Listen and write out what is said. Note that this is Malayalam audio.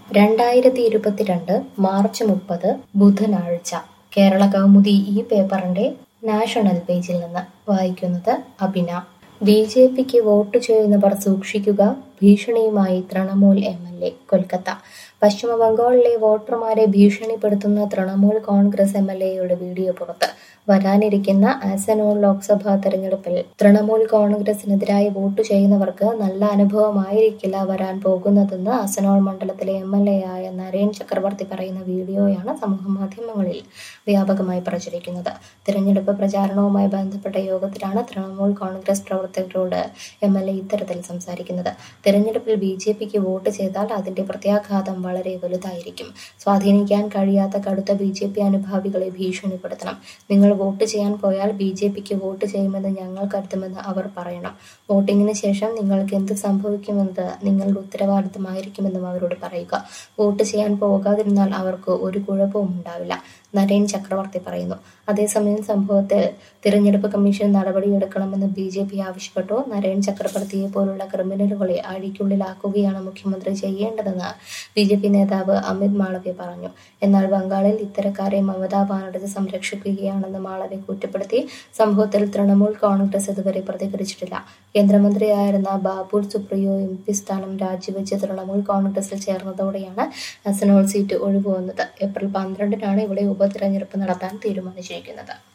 രണ്ടായിരത്തി ഇരുപത്തിരണ്ട് മാർച്ച് മുപ്പത് ബുധനാഴ്ച കേരള കൗമുദി ഈ പേപ്പറിന്റെ നാഷണൽ പേജിൽ നിന്ന് വായിക്കുന്നത് അഭിന ബി ജെ പിക്ക് വോട്ട് ചെയ്യുന്നവർ സൂക്ഷിക്കുക ഭീഷണിയുമായി Trinamool M L A Kolkata പശ്ചിമ ബംഗാളിലെ വോട്ടർമാരെ ഭീഷണിപ്പെടുത്തുന്ന തൃണമൂൽ കോൺഗ്രസ് എം എൽ എയുടെ വീഡിയോ പുറത്ത് വരാനിരിക്കുന്ന ആസനോൾ ലോക്സഭാ തെരഞ്ഞെടുപ്പിൽ തൃണമൂൽ കോൺഗ്രസിനെതിരായി വോട്ട് ചെയ്യുന്നവർക്ക് നല്ല അനുഭവമായിരിക്കില്ല വരാൻ പോകുന്നതെന്ന് അസനോൾ മണ്ഡലത്തിലെ എം എൽ എ ആയ നരേൻ ചക്രവർത്തി പറയുന്ന വീഡിയോയാണ് സമൂഹമാധ്യമങ്ങളിൽ വ്യാപകമായി പ്രചരിക്കുന്നത് തിരഞ്ഞെടുപ്പ് പ്രചാരണവുമായി ബന്ധപ്പെട്ട യോഗത്തിലാണ് തൃണമൂൽ കോൺഗ്രസ് പ്രവർത്തകരോട് എം എൽ എ ഇത്തരത്തിൽ സംസാരിക്കുന്നത് തിരഞ്ഞെടുപ്പിൽ ബി ജെ പിക്ക് വോട്ട് ചെയ്താൽ അതിന്റെ പ്രത്യാഘാതം വളരെ വലുതായിരിക്കും സ്വാധീനിക്കാൻ കഴിയാത്ത കടുത്ത ബി ജെ പി അനുഭാവികളെ ഭീഷണിപ്പെടുത്തണം നിങ്ങൾ വോട്ട് ചെയ്യാൻ പോയാൽ ബി ജെ പിക്ക് വോട്ട് ചെയ്യുമെന്ന് ഞങ്ങൾ കരുതുമെന്ന് അവർ പറയണം വോട്ടിങ്ങിന് ശേഷം നിങ്ങൾക്ക് എന്ത് സംഭവിക്കുമെന്നത് നിങ്ങളുടെ ഉത്തരവാദിത്തമായിരിക്കുമെന്നും അവരോട് പറയുക വോട്ട് ചെയ്യാൻ പോകാതിരുന്നാൽ അവർക്ക് ഒരു കുഴപ്പവും ഉണ്ടാവില്ല നരേൻ ചക്രവർത്തി പറയുന്നു അതേസമയം സംഭവത്തിൽ തിരഞ്ഞെടുപ്പ് കമ്മീഷൻ നടപടിയെടുക്കണമെന്ന് ബി ജെ പി ആവശ്യപ്പെട്ടു നരേൻ ചക്രവർത്തിയെ പോലുള്ള ക്രിമിനലുകളെ അഴിക്കുള്ളിലാക്കുകയാണ് മുഖ്യമന്ത്രി ചെയ്യേണ്ടതെന്ന് ബി ജെ പി നേതാവ് അമിത് മാളവ്യ പറഞ്ഞു എന്നാൽ ബംഗാളിൽ ഇത്തരക്കാരെ മമതാ ബാനർജി സംരക്ഷിക്കുകയാണെന്ന് മാളവ്യ കുറ്റപ്പെടുത്തി സംഭവത്തിൽ തൃണമൂൽ കോൺഗ്രസ് ഇതുവരെ പ്രതികരിച്ചിട്ടില്ല കേന്ദ്രമന്ത്രിയായിരുന്ന ബാബുൽ സുപ്രിയോ എം പി സ്ഥാനം രാജിവെച്ച് തൃണമൂൽ കോൺഗ്രസിൽ ചേർന്നതോടെയാണ് അസനോൾ സീറ്റ് ഒഴിവുവന്നത് ഏപ്രിൽ പന്ത്രണ്ടിനാണ് ഇവിടെ ഉപതെരഞ്ഞെടുപ്പ് നടത്താൻ തീരുമാനിച്ചിരിക്കുന്നത്